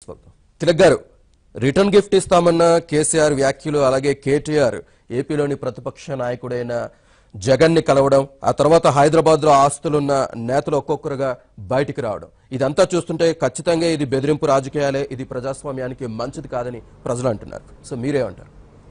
తిలక్ గారు return gift ఇస్తామన్న KCR వ్యాఖ్యలు అలాగే కేటీఆర్ ఏపీలోని ప్రతిపక్ష నాయకుడైన జగన్ ని కలవడం ఆ తర్వాత హైదరాబాద్ లో ఆస్తులున్న నేతలు ఒక్కొక్కరుగా బయటికి రావడం ఇదంతా చూస్తుంటే ఖచ్చితంగా ఇది బెదిరింపు రాజకీయాలే ఇది ప్రజాస్వామ్యానికి మంచిది కాదని ప్రజలు అంటున్నారు సో మీరేమంటారు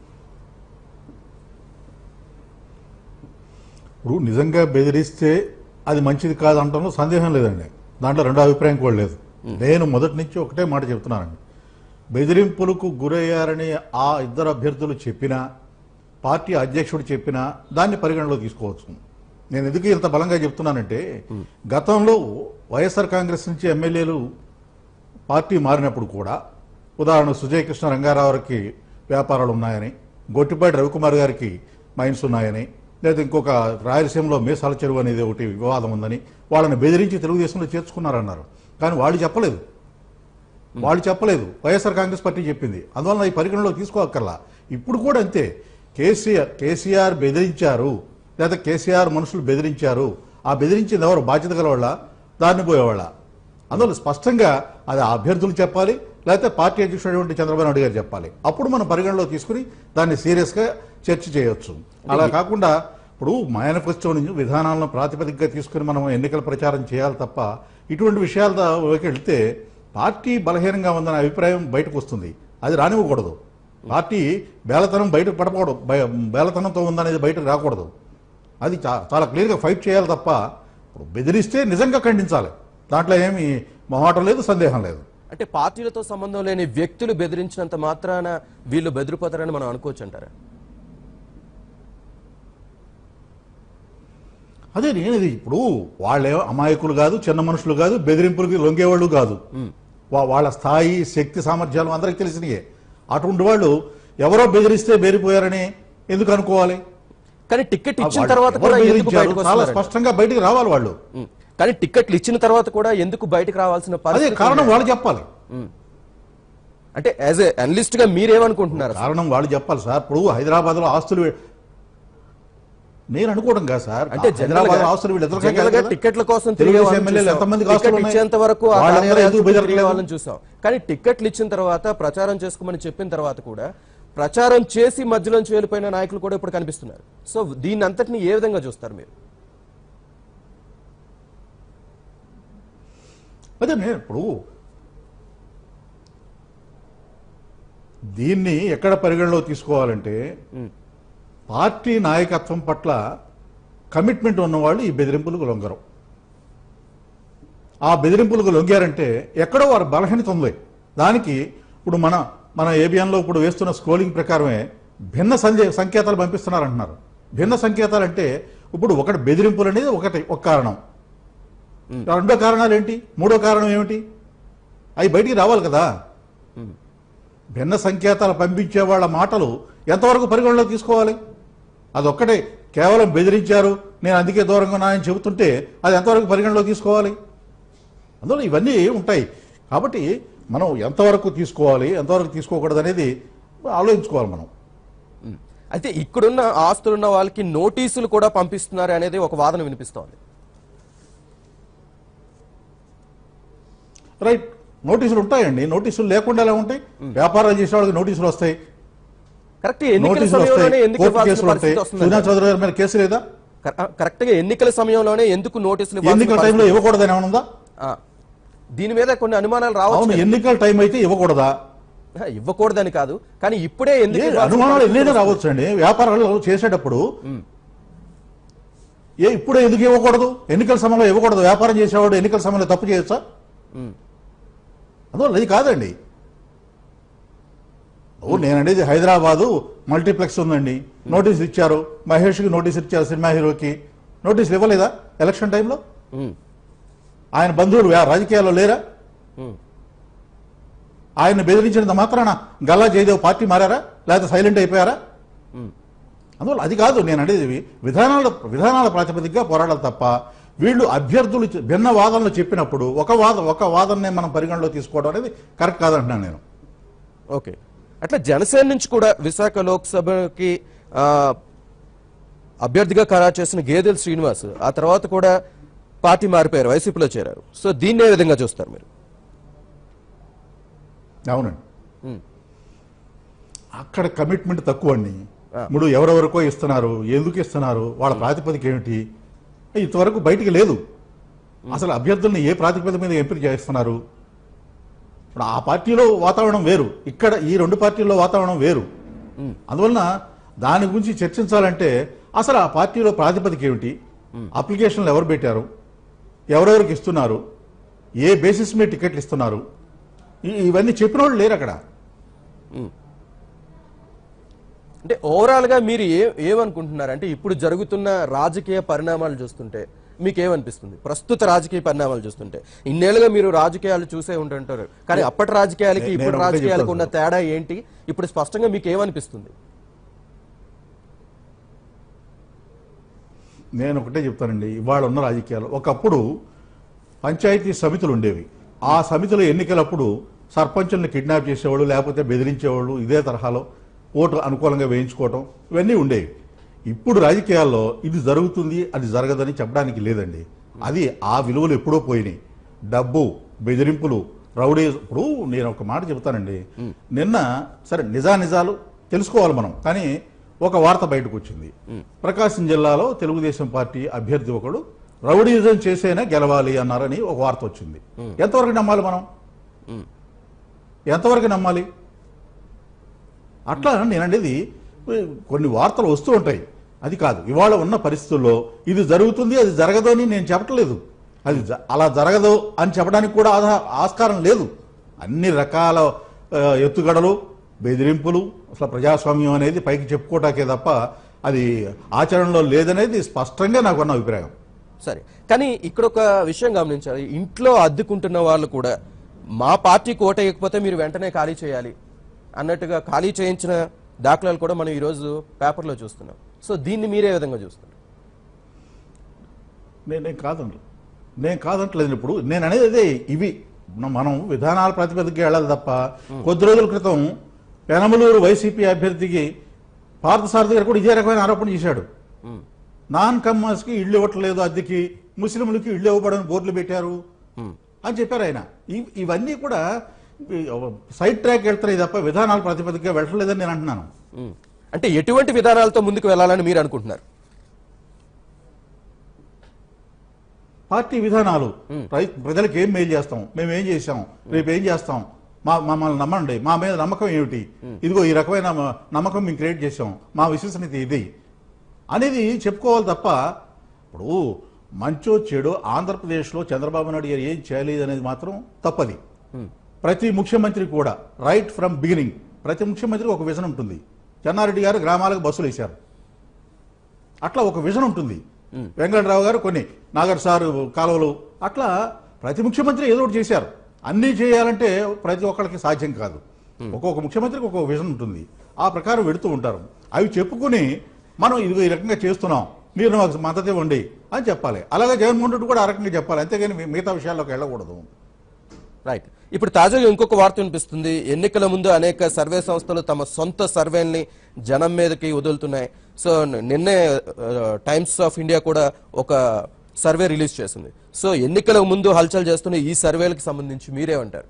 ఇప్పుడు నిజంగా బెదిరిస్తే అది మంచిది కాదు అంటాను సందేహం లేదండి దాంట్లో రెండో అభిప్రాయం కూడా లేదు నేను మొదటి నుంచి ఒకటే మాట చెప్తున్నానండి బెదిరింపులకు గురయ్యారని ఆ ఇద్దరు అభ్యర్థులు చెప్పినా పార్టీ అధ్యక్షుడు చెప్పినా దాన్ని పరిగణలో తీసుకోవచ్చు నేను ఎందుకు ఇంత బలంగా చెప్తున్నానంటే గతంలో వైఎస్ఆర్ కాంగ్రెస్ నుంచి ఎమ్మెల్యేలు పార్టీ మారినప్పుడు కూడా ఉదాహరణ సుజయ్ కృష్ణ రంగారావుకి వ్యాపారాలు ఉన్నాయని గొట్టిపాటి రవికుమార్ గారికి మైన్స్ ఉన్నాయని లేదా ఇంకొక రాయలసీమలో మేసాల చెరువు అనేది ఒకటి వివాదం ఉందని వాళ్ళని బెదిరించి తెలుగుదేశంలో చేర్చుకున్నారన్నారు కానీ వాళ్ళు చెప్పలేదు వాళ్ళు చెప్పలేదు వైఎస్ఆర్ కాంగ్రెస్ పార్టీ చెప్పింది అందువలన ఈ పరిగణలో తీసుకోక్కర్లా ఇప్పుడు కూడా అంతే కేసీఆర్ కేసీఆర్ బెదిరించారు లేదా కేసీఆర్ మనుషులు బెదిరించారు ఆ బెదిరించింది ఎవరు బాధ్యత గలవాళ్ళ దాన్ని పోయేవాళ్ళ అందువల్ల స్పష్టంగా అది ఆ అభ్యర్థులు చెప్పాలి లేకపోతే పార్టీ అధ్యక్షుడు చంద్రబాబు నాయుడు గారు చెప్పాలి అప్పుడు మనం పరిగణలో తీసుకుని దాన్ని సీరియస్గా చర్చ చేయొచ్చు అలా కాకుండా ఇప్పుడు మేనిఫెస్టో నుంచి విధానాలను ప్రాతిపదికగా తీసుకుని మనం ఎన్నికల ప్రచారం చేయాలి తప్ప ఇటువంటి విషయాల వైపు వెళ్తే పార్టీ బలహీనంగా ఉందనే అభిప్రాయం బయటకు వస్తుంది అది రానివ్వకూడదు పార్టీ బేలతనం బయట పడకూడదు బయ- బేలతనంతో ఉందనేది బయటకు రాకూడదు అది చా- చాలా క్లియర్గా ఫైట్ చేయాలి తప్ప ఇప్పుడు బెదిరిస్తే నిజంగా ఖండించాలి దాంట్లో ఏమి మొహాటం లేదు సందేహం లేదు అంటే పార్టీలతో సంబంధం లేని వ్యక్తులు బెదిరించినంత మాత్రాన వీళ్ళు బెదిరిపోతారని మనం అనుకోవచ్చు అంటారా అదే నేనది ఇప్పుడు వాళ్ళే అమాయకులు కాదు చిన్న మనుషులు కాదు బెదిరింపులకి లొంగేవాళ్ళు కాదు వా- వాళ్ళ స్థాయి శక్తి సామర్థ్యాలు అందరికీ తెలిసినయే అటువంటి వాళ్ళు ఎవరో బెదిరిస్తే బెదిరిపోయారని ఎందుకు అనుకోవాలి కానీ టికెట్ ఇచ్చిన వాళ్ళు తర్వాత ఎవరు కూడా ఎందుకు బెదిరించారు? బయటకు చాలా వస్తున్నారంట? స్పష్టంగా బయటికి రావాలి వాళ్ళు ఉమ్. కానీ టికెట్లు ఇచ్చిన తర్వాత కూడా ఎందుకు బయటకు రావాల్సిన అదే పరిస్థితి కారణం ఉంది? వాళ్ళు చెప్పాలి అంటే యాజ్ ఏ అనలిస్ట్ గా మీరేమనుకుంటున్నారు కారణం వాళ్ళు చెప్పాలి సార్ ఇప్పుడు హైదరాబాద్ లో ఆస్తులు వీ- నేను అనుకోవడం కాదు సార్ అంటే హైదరాబాద్ లో ఆస్తులు వీళ్ళు ఎదురుగా జనరల్ గా టికెట్ల కోసం తిరిగే తెలుగుదేశం వాళ్ళని ఎమ్మెల్యేలు చూసాం. ఎంతమందికి టికెట్ ఆస్తులు ఉన్నాయి? ఇచ్చేంత వరకు ఆ వాళ్ళందరూ కార్యాలయాలకు ఎందుకు తిరిగే బెదరట్లేదు? వాళ్ళని చూసాం కానీ టికెట్లు ఇచ్చిన తర్వాత ప్రచారం చేసుకోమని చెప్పిన తర్వాత కూడా ప్రచారం చేసి మధ్యలోంచి వెళ్ళిపోయిన నాయకులు కూడా ఇప్పుడు కనిపిస్తున్నారు సో దీన్ని అంతటిని ఏ విధంగా చూస్తారు మీరు అదే నేను ఇప్పుడు దీన్ని ఎక్కడ పరిగణలో తీసుకోవాలంటే పార్టీ నాయకత్వం పట్ల కమిట్మెంట్ ఉన్నవాళ్ళు ఈ బెదిరింపులకు లొంగరు ఆ బెదిరింపులకు లొంగారంటే ఎక్కడో వారి బలహీనత ఉంది దానికి ఇప్పుడు మన మన ఏబిఎన్లో ఇప్పుడు వేస్తున్న స్క్రోలింగ్ ప్రకారమే భిన్న సందే సంకేతాలు పంపిస్తున్నారంటున్నారు భిన్న సంకేతాలు అంటే ఇప్పుడు ఒకటి బెదిరింపులు అనేది ఒకటి ఒక కారణం రెండో కారణాలు ఏంటి మూడో కారణం ఏమిటి అవి బయటికి రావాలి కదా భిన్న సంకేతాలు పంపించే వాళ్ళ మాటలు ఎంతవరకు పరిగణలోకి తీసుకోవాలి అదొక్కటే కేవలం బెదిరించారు నేను అందుకే దూరంగా ఉన్నానని చెబుతుంటే అది ఎంతవరకు పరిగణలోకి తీసుకోవాలి అందువల్ల ఇవన్నీ ఉంటాయి కాబట్టి మనం ఎంతవరకు తీసుకోవాలి ఎంతవరకు తీసుకోకూడదు అనేది ఆలోచించుకోవాలి మనం ఉమ్. అయితే ఇక్కడున్న ఆస్తులున్న వాళ్ళకి నోటీసులు కూడా పంపిస్తున్నారు అనేది ఒక వాదన వినిపిస్తోంది రైట్ నోటీసులు ఉంటాయండి నోటీసులు లేకుండా ఎలా ఉంటాయి వ్యాపారాలు చేసే వాళ్ళకి నోటీసులు వస్తాయి కరెక్ట్ ఎన్నికల నోటీసులు సమయంలోనే వస్తాయి ఎందుకు కోర్టు ఇవ్వాల్సిన కేసులు ఉంటాయి పరిస్థితి వస్తుంది సుజనా చౌదరి గారి మీద కేసు లేదా కరెక్ట్ గా ఎన్నికల సమయంలోనే ఎందుకు నోటీసులు ఇవ్వాల్సిన ఎన్నికల టైంలో పరిస్థితి? ఇవ్వకూడదని ఏమైనా ఉందా ఆ. దీని మీద కొన్ని అనుమానాలు రావచ్చు అవును కదా. ఎన్నికల టైం అయితే ఇవ్వకూడదా ఆ, ఇవ్వకూడదని కాదు కానీ ఇప్పుడే ఎందుకు ఏ, ఇవ్వాల్సిన అనుమానాలు పరిస్థితి ఎన్నైనా వస్తుంది? రావచ్చు అండి వ్యాపారాలు చేసేటప్పుడు ఏ ఇప్పుడే ఎందుకు ఇవ్వకూడదు ఎన్నికల సమయంలో ఇవ్వకూడదు వ్యాపారం చేసేవాడు ఎన్నికల సమయంలో తప్పు చేయొచ్చా ఉమ్. అందువల్ల ఇది కాదండి ఓ నేను అనేది హైదరాబాదు మల్టీప్లెక్స్ ఉందండి నోటీస్ ఇచ్చారు మహేష్కి నోటీస్ ఇచ్చారు సినిమా హీరోకి నోటీసులు ఇవ్వలేదా ఎలక్షన్ టైంలో ఉమ్. ఆయన బంధువులు వ్యా- రాజకీయాల్లో లేరా ఉమ్. ఆయన బెదిరించినంత మాత్రాన గల్లా జయదేవ్ పార్టీ మారారా లేకపోతే సైలెంట్ అయిపోయారా ఉమ్. అందువల్ల అది కాదు నేను అనేది విధానాల విధానాల ప్రాతిపదికగా పోరాడాలి తప్ప వీళ్ళు అభ్యర్థులు చె- భిన్న వాదనలు చెప్పినప్పుడు ఒక వాద ఒక వాదననే మనం పరిగణలో తీసుకోవడం అనేది కరెక్ట్ కాదంటున్నాను నేను ఓకే అట్లా జనసేన నుంచి కూడా విశాఖ లోక్సభకి ఆ, అభ్యర్థిగా ఖరారు చేసిన గేదెల శ్రీనివాస్ ఆ తర్వాత కూడా పార్టీ మారిపోయారు వైసీపీలో చేరారు సో దీన్ని ఏ విధంగా చూస్తారు మీరు అవునండి ఉమ్, అక్కడ కమిట్మెంట్ తక్కువ అండి ఇప్పుడు ఎవరెవరికో ఇస్తున్నారు ఎందుకు ఇస్తున్నారు వాళ్ళ ప్రాతిపదిక ఏమిటి ఇంతవరకు బయటికి లేదు అసలు అభ్యర్థుల్ని ఏ ప్రాతిపదిక మీద ఎంపిక చేస్తున్నారు ఇప్పుడు ఆ పార్టీలో వాతావరణం వేరు ఇక్కడ ఈ రెండు పార్టీల్లో వాతావరణం వేరు అందువలన దాని గురించి చర్చించాలంటే అసలు ఆ పార్టీలో ప్రాతిపదిక ఏమిటి అప్లికేషన్లు ఎవరు పెట్టారు ఎవరెవరికి ఇస్తున్నారు ఏ బేసిస్ మీద టికెట్లు ఇస్తున్నారు ఈ- ఇవన్నీ చెప్పిన వాళ్ళు లేరు అక్కడ అంటే ఓవరాల్ గా మీరు ఏ ఏమనుకుంటున్నారు అంటే ఇప్పుడు జరుగుతున్న రాజకీయ పరిణామాలు చూస్తుంటే మీకు ఏమనిపిస్తుంది ప్రస్తుత రాజకీయ పరిణామాలు చూస్తుంటే ఇన్నేళ్లుగా మీరు రాజకీయాలు చూసే ఉంటుంటారు కానీ అప్పటి రాజకీయాలకి నే- ఇప్పుడు నేను ఒకటే రాజకీయాలకు చెప్తాను ఉన్న తేడా ఏంటి ఇప్పుడు స్పష్టంగా మీకు ఏమనిపిస్తుంది నేను ఒకటే చెప్తానండి ఇవాళ ఉన్న రాజకీయాలు ఒకప్పుడు పంచాయతీ సమితులు ఉండేవి ఆ సమితుల ఎన్నికలప్పుడు సర్పంచుల్ని కిడ్నాప్ చేసేవాళ్ళు లేకపోతే బెదిరించేవాళ్ళు ఇదే తరహాలో ఓటు అనుకూలంగా వేయించుకోవటం ఇవన్నీ ఉండేవి ఇప్పుడు రాజకీయాల్లో ఇది జరుగుతుంది అది జరగదని చెప్పడానికి లేదండి అది ఆ విలువలు ఎప్పుడో పోయినాయి డబ్బు బెదిరింపులు రౌడీ ఇప్పుడు నేను ఒక మాట చెప్తానండి నిన్న సరే నిజానిజాలు తెలుసుకోవాలి మనం కానీ ఒక వార్త బయటకు వచ్చింది ప్రకాశం జిల్లాలో తెలుగుదేశం పార్టీ అభ్యర్థి ఒకడు రౌడీజం చేసేనే గెలవాలి అన్నారని ఒక వార్త వచ్చింది ఎంతవరకు నమ్మాలి మనం ఎంతవరకు నమ్మాలి అట్లా నేను అనేది కొన్ని వార్తలు వస్తూ ఉంటాయి అది కాదు ఇవాళ ఉన్న పరిస్థితుల్లో ఇది జరుగుతుంది అది జరగదు అని నేను చెప్పట్లేదు అది జ- అలా జరగదు అని చెప్పడానికి కూడా ఆధా- ఆస్కారం లేదు అన్ని రకాల ఆ, ఎత్తుగడలు బెదిరింపులు అసలు ప్రజాస్వామ్యం అనేది పైకి చెప్పుకోవటాకే తప్ప అది ఆచరణలో లేదనేది స్పష్టంగా నాకున్న అభిప్రాయం సరే కానీ ఇక్కడ ఒక విషయం గమనించాలి ఇంట్లో అద్దెకుంటున్న వాళ్ళు కూడా మా పార్టీకి ఓటేయకపోతే మీరు వెంటనే ఖాళీ చేయాలి అన్నట్టుగా ఖాళీ చేయించిన దాఖలాలు కూడా మనం ఈరోజు పేపర్లో చూస్తున్నాం సో దీన్ని మీరే విధంగా చూస్తున్నారు నేను నేను కాదండి నేను కాదంటలేదు ఇప్పుడు నేను అనేది అదే ఇవి మన- మనం విధానాల ప్రాతిపదికగా వెళ్ళాలి తప్ప కొద్ది రోజుల క్రితం పెనమలూరు వైసీపీ అభ్యర్థికి పార్థసారథి గారు కూడా ఇదే రకమైన ఆరోపణ చేశాడు ఉమ్, నాన్ కమ్మర్స్కి ఇళ్ళు ఇవ్వట్లేదు అద్దెకి ముస్లింలకి ఇళ్ళు ఇవ్వబడని బోర్డులు పెట్టారు ఉమ్, అని చెప్పారు ఆయన ఇవ్- ఇవన్నీ కూడా ఈ సైడ్ ట్రాక్ వెళ్తున్నాయి తప్ప విధానాల ప్రాతిపదికగా వెళ్ళట్లేదని నేను అంటున్నాను ఉమ్. అంటే ఎటువంటి విధానాలతో ముందుకు వెళ్ళాలని మీరు అనుకుంటున్నారు పార్టీ విధానాలు రై- ప్రజలకు ఏం మేలు చేస్తాం మేము ఏం చేశాం రేపు ఏం చేస్తాం మా మమ్మల్ని నమ్మండి మా మీద నమ్మకం ఏమిటి ఇదిగో ఈ రకమైన మ- నమ్మకం మేము క్రియేట్ చేశాం మా విశ్వసనీయత ఇది అనేది చెప్పుకోవాలి తప్ప ఇప్పుడు మంచో చెడు ఆంధ్రప్రదేశ్లో చంద్రబాబు నాయుడు గారు ఏం చేయలేదు అనేది మాత్రం తప్పది ప్రతి ముఖ్యమంత్రి కూడా రైట్ ఫ్రమ్ బిగినింగ్ ప్రతి ముఖ్యమంత్రికి ఒక విజన్ ఉంటుంది చెన్నారెడ్డి గారు గ్రామాలకు బస్సులు వేశారు అట్లా ఒక విజన్ ఉంటుంది వెంకటరావు గారు కొన్ని నాగర్ సారు కాలువలు అట్లా ప్రతి ముఖ్యమంత్రి ఏదో ఒకటి చేశారు అన్నీ చేయాలంటే ప్రతి ఒక్కరికి సాధ్యం కాదు ఒక్కొక్క ముఖ్యమంత్రికి ఒక్కొక్క విజన్ ఉంటుంది ఆ ప్రకారం వెడుతూ ఉంటారు అవి చెప్పుకుని మనం ఇదిగో ఈ రకంగా చేస్తున్నాం మీరు మాకు మద్దతు ఇవ్వండి అని చెప్పాలి అలాగే జగన్మోహన్ రెడ్డి కూడా ఆ రకంగా చెప్పాలి అంతేగాని మీ- మిగతా విషయాల్లోకి వెళ్ళకూడదు రైట్ ఇప్పుడు తాజాగా ఇంకొక వార్త వినిపిస్తుంది ఎన్నికల ముందు అనేక సర్వే సంస్థలు తమ సొంత సర్వేల్ని జనం మీదకి వదులుతున్నాయి సో నిన్నే టైమ్స్ ఆఫ్ ఇండియా కూడా ఒక సర్వే రిలీజ్ చేసింది సో ఎన్నికల ముందు హల్చల్ చేస్తున్న ఈ సర్వేలకు సంబంధించి మీరేమంటారు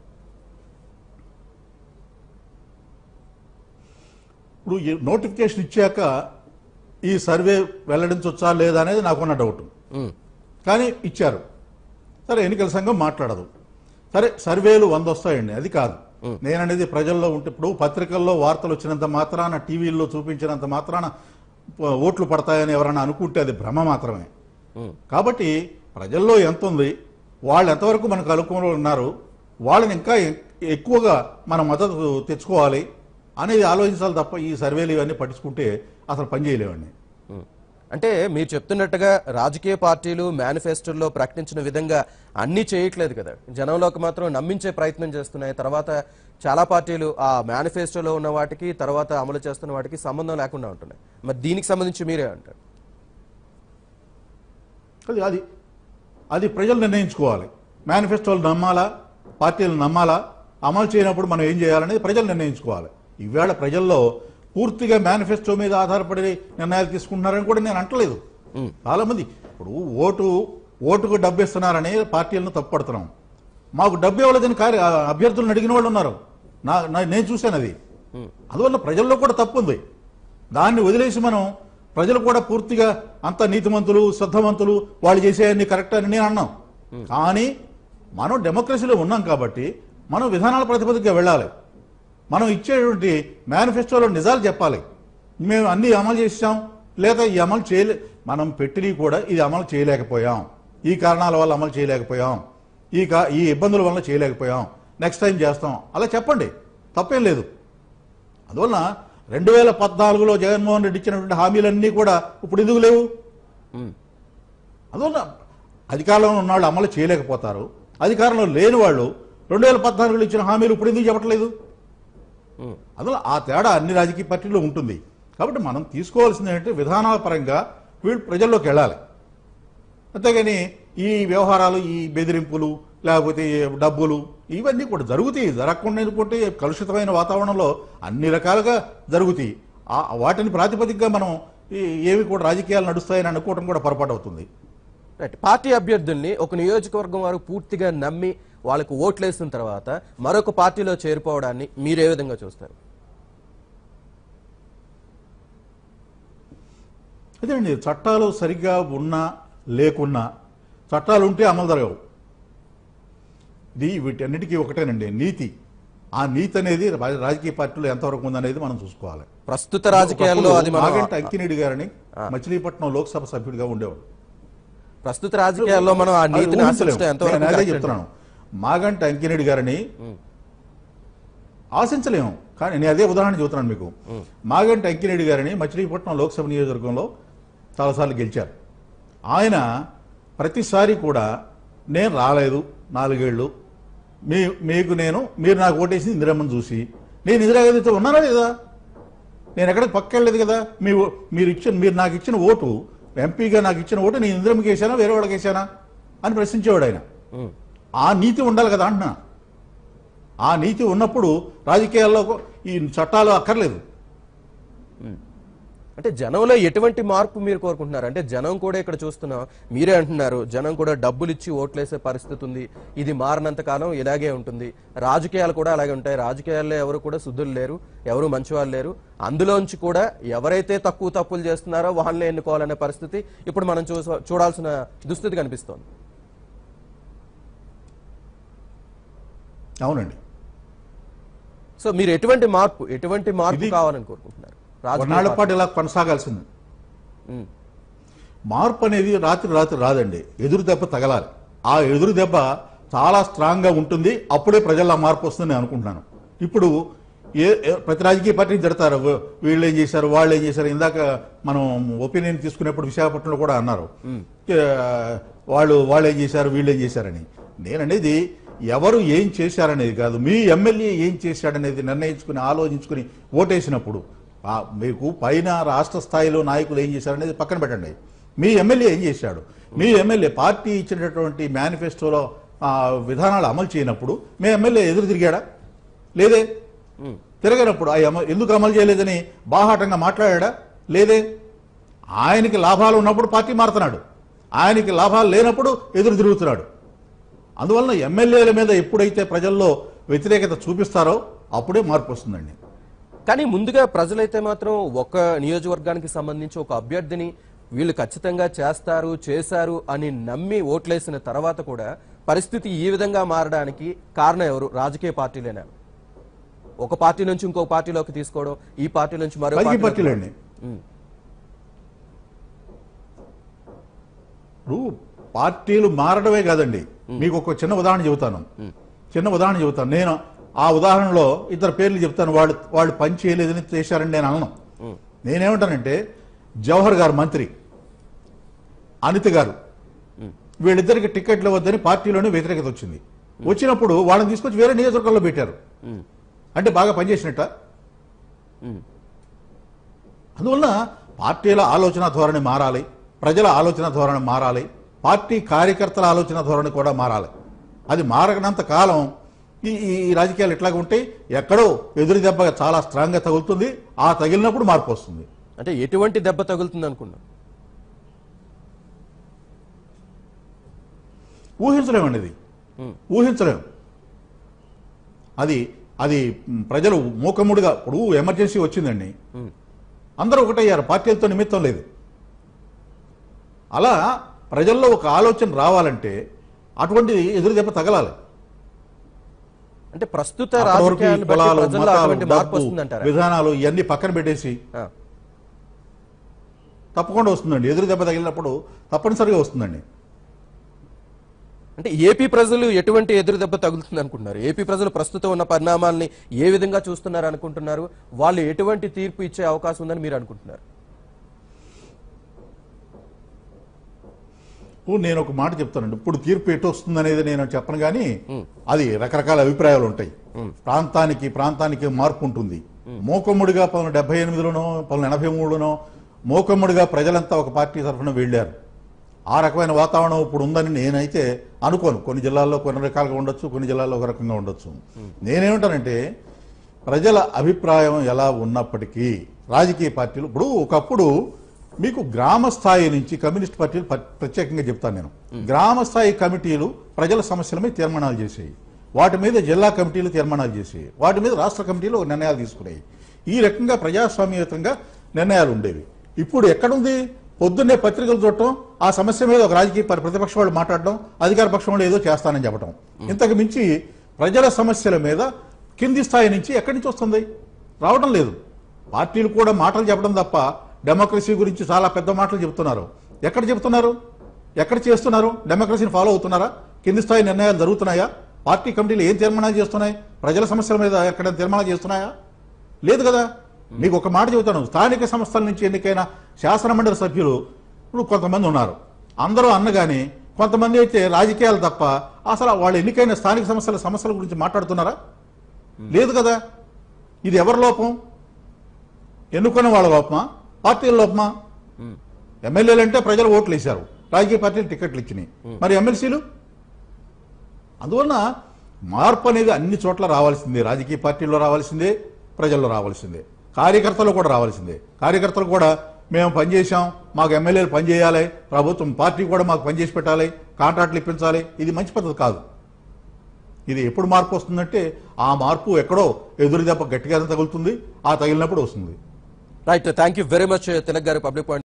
ఇప్పుడు ఈ నోటిఫికేషన్ ఇచ్చాక ఈ సర్వే వెల్లడించవచ్చా లేదా అనేది నాకున్న డౌట్ ఉమ్, కానీ ఇచ్చారు సరే ఎన్నికల సంఘం మాట్లాడదు సరే సర్వేలు వంద వస్తాయండి అది కాదు నేననేది ప్రజల్లో ఉంటే ఇప్పుడు పత్రికల్లో వార్తలు వచ్చినంత మాత్రాన టీవీల్లో చూపించినంత మాత్రాన ప- ఓట్లు పడతాయని ఎవరైనా అనుకుంటే అది భ్రమ మాత్రమే ఉమ్, కాబట్టి ప్రజల్లో ఎంత ఉంది వాళ్ళు ఎంతవరకు మనకు అనుకూలంలో ఉన్నారు వాళ్ళని ఇంకా ఎ- ఎక్కువగా మన మద్దతు తెచ్చుకోవాలి అనేది ఆలోచించాలి తప్ప ఈ సర్వేలు ఇవన్నీ పట్టించుకుంటే అసలు పని చేయలేవండి ఉమ్. అంటే మీరు చెప్తున్నట్టుగా రాజకీయ పార్టీలు మేనిఫెస్టోల్లో ప్రకటించిన విధంగా అన్ని చేయట్లేదు కదా జనంలోకి మాత్రం నమ్మించే ప్రయత్నం చేస్తున్నాయి తర్వాత చాలా పార్టీలు ఆ మేనిఫెస్టోలో ఉన్న వాటికి తర్వాత అమలు చేస్తున్న వాటికి సంబంధం లేకుండా ఉంటున్నాయి మరి దీనికి సంబంధించి మీరే అంటారు అది అది అది ప్రజలు నిర్ణయించుకోవాలి మేనిఫెస్టోలు నమ్మాలా పార్టీలు నమ్మాలా అమలు చేయనప్పుడు మనం ఏం చేయాలనేది ప్రజలు నిర్ణయించుకోవాలి ఈవేళ ప్రజల్లో పూర్తిగా మేనిఫెస్టో మీద ఆధారపడి నిర్ణయాలు తీసుకుంటున్నారని కూడా నేను అంటలేదు చాలా మంది ఇప్పుడు ఓటు ఓటుకు డబ్బు ఇస్తున్నారని పార్టీలను తప్పుపడుతున్నాం మాకు డబ్బు ఇవ్వలేదని కార్య అభ్యర్థులను అడిగిన వాళ్ళు ఉన్నారు నా నా- నేను చూశాను అది అందువల్ల ప్రజల్లో కూడా తప్పు ఉంది దాన్ని వదిలేసి మనం ప్రజలు కూడా పూర్తిగా అంత నీతిమంతులు శ్రద్ధవంతులు వాళ్ళు చేసేయన్ని కరెక్ట్ అని నేను అన్నాం కానీ మనం డెమోక్రసీలో ఉన్నాం కాబట్టి మనం విధానాల ప్రాతిపదికగా వెళ్ళాలి మనం ఇచ్చేటువంటి మేనిఫెస్టోలో నిజాలు చెప్పాలి మేము అన్ని అమలు చేసాం లేదా ఈ అమలు చేయలే మనం పెట్టినవి కూడా ఇది అమలు చేయలేకపోయాం ఈ కారణాల వల్ల అమలు చేయలేకపోయాం ఈ కా ఈ ఇబ్బందుల వల్ల చేయలేకపోయాం నెక్స్ట్ టైం చేస్తాం అలా చెప్పండి తప్పేం లేదు అందువలన రెండు వేల పద్నాలుగులో జగన్మోహన్ రెడ్డి ఇచ్చినటువంటి హామీలన్నీ కూడా ఇప్పుడు ఎందుకు లేవు ఉమ్. అందువల్ల అధికారంలో ఉన్న వాళ్ళు అమలు చేయలేకపోతారు అధికారంలో లేని వాళ్ళు రెండు వేల పద్నాలుగులో ఇచ్చిన హామీలు ఇప్పుడు ఎందుకు చెప్పట్లేదు ఉమ్. అందులో ఆ తేడా అన్ని రాజకీయ పార్టీల్లో ఉంటుంది కాబట్టి మనం తీసుకోవాల్సింది ఏంటంటే విధానాల పరంగా వీళ్ళు ప్రజల్లోకి వెళ్ళాలి అంతేగాని ఈ వ్యవహారాలు ఈ బెదిరింపులు లేకపోతే ఈ డబ్బులు ఇవన్నీ కూడా జరుగుతాయి జరగకుండా ఎందుకంటే కలుషితమైన వాతావరణంలో అన్ని రకాలుగా జరుగుతాయి ఆ వాటిని ప్రాతిపదికగా మనం ఈ- ఏవి కూడా రాజకీయాలు నడుస్తాయని అనుకోవడం కూడా పొరపాటు అవుతుంది రైట్ పార్టీ అభ్యర్థుల్ని ఒక నియోజకవర్గం వారు పూర్తిగా నమ్మి వాళ్ళకు ఓట్లేసిన తర్వాత మరొక పార్టీలో చేరిపోవడాన్ని మీరు ఏ విధంగా చూస్తారు అదేండి చట్టాలు సరిగ్గా ఉన్నా లేకున్నా చట్టాలు ఉంటే అమలు జరగవు ఇది వీటన్నిటికీ ఒకటేనండి నీతి ఆ నీతి అనేది రా- రాజకీయ పార్టీలో ఎంతవరకు ఉందనేది మనం చూసుకోవాలి ప్రస్తుత రాజకీయాల్లో అది మనం మాగంటి అంకినేడి గారిని మచిలీపట్నం లోక్సభ సభ్యుడిగా ఉండేవాడు ప్రస్తుత రాజకీయాల్లో మనం ఆ అది నీతిని ఊహించలేము. ఆశించడం ఎంతవరకు నేను అదే correct చెప్తున్నాను మాగంటి అంకినేడి గారిని ఆశించలేము కానీ నేను అదే ఉదాహరణ చెబుతున్నాను మీకు మాగంటి అంకినేడి గారిని మచిలీపట్నం లోక్సభ నియోజకవర్గంలో చాలాసార్లు గెలిచారు ఆయన ప్రతిసారి కూడా నేను రాలేదు నాలుగేళ్లు మీ మీకు నేను మీరు నాకు ఓటేసి ఇందిరమ్మని చూసి నేను ఇందిరాగాంధీతో ఉన్నానా లేదా నేను ఎక్కడికి పక్కెళ్ళలేదు కదా మీ ఓ- మీరు ఇచ్చిన మీరు నాకు ఇచ్చిన ఓటు ఎంపీగా నాకు ఇచ్చిన ఓటు నేను ఇందిరమ్మకి వేసానా వేరే వాళ్ళకి వేసానా అని ప్రశ్నించేవాడు ఆయన ఉమ్. ఆ నీతి ఉండాలి కదా అంటున్నా ఆ నీతి ఉన్నప్పుడు రాజకీయాల్లో ఈ చట్టాలు అక్కర్లేదు అంటే జనంలో ఎటువంటి మార్పు మీరు కోరుకుంటున్నారు అంటే జనం కూడా ఇక్కడ చూస్తున్నాం మీరే అంటున్నారు జనం కూడా డబ్బులు ఇచ్చి ఓట్లేసే పరిస్థితి ఉంది ఇది మారినంత కాలం ఇలాగే ఉంటుంది రాజకీయాలు కూడా అలాగే ఉంటాయి రాజకీయాల్లో ఎవరు కూడా శుద్ధులు లేరు ఎవరు మంచివాళ్ళు లేరు అందులోంచి కూడా ఎవరైతే తక్కువ తప్పులు చేస్తున్నారో వాళ్ళని ఎన్నుకోవాలనే పరిస్థితి ఇప్పుడు మనం చూ చూడాల్సిన దుస్థితి కనిపిస్తోంది అవునండి సో మీరు ఎటువంటి మార్పు ఎటువంటి మార్పు ఇది- కావాలని కోరుకుంటున్నారు రాజకీయ కొన్నాళ్ల పార్టీ- పాటు ఇలా కొనసాగాల్సింది ఉమ్. మార్పు అనేది రాత్రి రాత్రి రాదండి ఎదురు దెబ్బ తగలాలి ఆ ఎదురు దెబ్బ చాలా స్ట్రాంగ్ గా ఉంటుంది అప్పుడే ప్రజల్లో ఆ మార్పు వస్తుందని నేను అనుకుంటున్నాను ఇప్పుడు ఏ ఏ- ప్రతి రాజకీయ పార్టీని తిడతారు "వీ- వీళ్ళు ఏం చేశారు వాళ్ళు ఏం చేశారు ఇందాక మనం ఒపీనియన్ తీసుకునేప్పుడు విశాఖపట్నంలో కూడా అన్నారు ఏ, వాళ్ళు వాళ్ళు ఏం చేశారు వీళ్ళు ఏం చేశారని నేననేది ఎవరు ఏం చేశారనేది కాదు మీ ఎమ్మెల్యే ఏం చేశాడనేది నిర్ణయించుకుని ఆలోచించుకుని ఓటేసినప్పుడు ఆ మీకు పైన రాష్ట్ర స్థాయిలో నాయకులు ఏం చేశారనేది పక్కన పెట్టండి మీ ఎమ్మెల్యే ఏం చేశాడు మీ ఎమ్మెల్యే పార్టీ ఇచ్చినటువంటి మేనిఫెస్టోలో ఆ, విధానాలు అమలు చేయనప్పుడు మీ ఎమ్మెల్యే ఎదురు తిరిగాడా లేదే తిరగనప్పుడు ఆ అమ- ఎందుకు అమలు చేయలేదని బాహాటంగా మాట్లాడా లేదే ఆయనకి లాభాలు ఉన్నప్పుడు పార్టీ మారుతున్నాడు ఆయనకి లాభాలు లేనప్పుడు ఎదురు తిరుగుతున్నాడు అందువలన ఎమ్మెల్యేల మీద ఎప్పుడైతే ప్రజల్లో వ్యతిరేకత చూపిస్తారో అప్పుడే మార్పు వస్తుందండి కానీ ముందుగా ప్రజలైతే మాత్రం ఒక నియోజకవర్గానికి సంబంధించి ఒక అభ్యర్థిని వీళ్ళు ఖచ్చితంగా చేస్తారు చేశారు అని నమ్మి ఓట్లేసిన తర్వాత కూడా పరిస్థితి ఈ విధంగా మారడానికి కారణం ఎవరు రాజకీయ పార్టీలేనా ఒక పార్టీ నుంచి ఇంకో పార్టీలోకి తీసుకోవడం ఈ పార్టీ నుంచి మరో రాజకీయ పార్టీలోకి- పార్టీలండి ఉమ్, ఇప్పుడు పార్టీలు మారడమే కాదండి మీకు ఒక చిన్న ఉదాహరణ చెబుతాను చిన్న ఉదాహరణ చెబుతాను నేను ఆ ఉదాహరణలో ఇద్దరు పేర్లు చెప్తాను వాళ్ళు వాళ్ళు పని చేయలేదని చేశారని నేను అనను నేనేమంటానంటే జవహర్ గారు మంత్రి అనిత గారు వీళ్ళిద్దరికి టికెట్లు వద్దని పార్టీలోనే వ్యతిరేకత వచ్చింది వచ్చినప్పుడు వాళ్ళని తీసుకొచ్చి వేరే నియోజకవర్గంలో పెట్టారు ఉమ్, అంటే బాగా పనిచేసినట్ట ఉమ్. అందువల్ల పార్టీల ఆలోచన ధోరణి మారాలి ప్రజల ఆలోచన ధోరణి మారాలి పార్టీ కార్యకర్తల ఆలోచన ధోరణి కూడా మారాలి అది మారనంత కాలం ఈ ఈ ఈ రాజకీయాలు ఎట్లాగా ఉంటాయి ఎక్కడో ఎదురు దెబ్బ చాలా స్ట్రాంగ్గా తగులుతుంది ఆ తగిలినప్పుడు మార్పు వస్తుంది అంటే ఎటువంటి దెబ్బ తగులుతుంది అనుకున్నాం ఊహించలేమండి ఇది ఉమ్, ఊహించలేం అది అది మ్, ప్రజలు మూకముడిగా ఇప్పుడు ఎమర్జెన్సీ వచ్చిందండి అందరూ ఒకటయ్యారు పార్టీలతో నిమిత్తం లేదు అలా ప్రజల్లో ఒక ఆలోచన రావాలంటే అటువంటి ఎదురు దెబ్బ తగలాలి అంటే ప్రస్తుత అప్పటి వరకు ఈ రాజకీయాలను బట్టి కులాలు ప్రజల్లో మతాలు అటువంటి మార్పు డబ్బు వస్తుందంటారా విధానాలు ఇవన్నీ పక్కన పెట్టేసి ఆ. తప్పకుండా వస్తుందండి ఎదురు దెబ్బ తగిలినప్పుడు తప్పనిసరిగా వస్తుందండి అంటే ఏపీ ప్రజలు ఎటువంటి ఎదురు దెబ్బ తగులుతుంది అనుకుంటున్నారు ఏపీ ప్రజలు ప్రస్తుతం ఉన్న పరిణామాల్ని ఏ విధంగా చూస్తున్నారు అనుకుంటున్నారు వాళ్ళు ఎటువంటి తీర్పు ఇచ్చే అవకాశం ఉందని మీరు అనుకుంటున్నారు ఇప్పుడు నేను ఒక మాట చెప్తానండి ఇప్పుడు తీర్పు ఎటు వస్తుంది అనేది నేను చెప్పను కానీ అది రకరకాల అభిప్రాయాలు ఉంటాయి ప్రాంతానికి ప్రాంతానికి మార్పు ఉంటుంది మోకమ్ముడిగా పలు డెబ్బై ఎనిమిదిలోనో పలు ఎనభై మూడులోనో మోకమ్ముడిగా ప్రజలంతా ఒక పార్టీ తరఫున వెళ్ళారు ఆ రకమైన వాతావరణం ఇప్పుడు ఉందని నేనైతే అనుకోను కొన్ని జిల్లాల్లో కొన్ని రకాలుగా ఉండొచ్చు కొన్ని జిల్లాల్లో ఒక రకంగా ఉండొచ్చు నేనేమంటానంటే ప్రజల అభిప్రాయం ఎలా ఉన్నప్పటికీ రాజకీయ పార్టీలు ఇప్పుడు ఒకప్పుడు మీకు గ్రామ స్థాయి నుంచి కమ్యూనిస్ట్ పార్టీలు ప్ర- ప్రత్యేకంగా చెప్తాను నేను గ్రామ స్థాయి కమిటీలు ప్రజల సమస్యల మీద తీర్మానాలు చేసేవి వాటి మీద జిల్లా కమిటీలు తీర్మానాలు చేసేవి వాటి మీద రాష్ట్ర కమిటీలు ఒక నిర్ణయాలు తీసుకునేవి ఈ రకంగా ప్రజాస్వామ్యయుతంగా నిర్ణయాలు ఉండేవి ఇప్పుడు ఎక్కడుంది పొద్దున్నే పత్రికలు చూడటం ఆ సమస్య మీద ఒక రాజకీయ ప- ప్రతిపక్ష వాళ్ళు మాట్లాడడం అధికార పక్షం వాళ్ళు ఏదో చేస్తానని చెప్పడం ఇంతకు మించి ప్రజల సమస్యల మీద కింది స్థాయి నుంచి ఎక్కడి నుంచి వస్తుంది రావడం లేదు పార్టీలు కూడా మాటలు చెప్పడం తప్ప డెమోక్రసీ గురించి చాలా పెద్ద మాటలు చెప్తున్నారు ఎక్కడ చెప్తున్నారు ఎక్కడ చేస్తున్నారు డెమోక్రసీని ఫాలో అవుతున్నారా కింది స్థాయి నిర్ణయాలు జరుగుతున్నాయా పార్టీ కమిటీలు ఏం తీర్మానాలు చేస్తున్నాయి ప్రజల సమస్యల మీద ఎక్కడ తీర్మానాలు చేస్తున్నాయా లేదు కదా మీకు ఒక మాట చెబుతాను స్థానిక సంస్థల నుంచి ఎన్నికైన శాసనమండలి సభ్యులు ఇప్పుడు కొంతమంది ఉన్నారు అందరూ అన్నగాని కొంతమంది అయితే రాజకీయాలు తప్ప అసలు వాళ్ళు ఎన్నికైన స్థానిక సమస్యల సమస్యల గురించి మాట్లాడుతున్నారా లేదు కదా ఇది ఎవరి లోపం ఎన్నుకున్న వాళ్ళ లోపమా పార్టీల లోపమా ఎమ్మెల్యేలు అంటే ప్రజలు ఓట్లు వేశారు రాజకీయ పార్టీలు టికెట్లు ఇచ్చినాయి మరి ఎమ్మెల్సీలు అందువలన మార్పు అనేది అన్ని చోట్ల రావాల్సిందే రాజకీయ పార్టీల్లో రావాల్సిందే ప్రజల్లో రావాల్సిందే కార్యకర్తలు కూడా రావాల్సిందే కార్యకర్తలు కూడా మేము పనిచేసాం మాకు ఎమ్మెల్యేలు పనిచేయాలి ప్రభుత్వం పార్టీ కూడా మాకు పనిచేసి పెట్టాలి కాంట్రాక్ట్లు ఇప్పించాలి ఇది మంచి పద్ధతి కాదు ఇది ఎప్పుడు మార్పు వస్తుందంటే ఆ మార్పు ఎక్కడో ఎదురు దెబ్బ గట్టిగా తగులుతుంది ఆ తగిలినప్పుడు వస్తుంది right thank you very much Tilak garu public point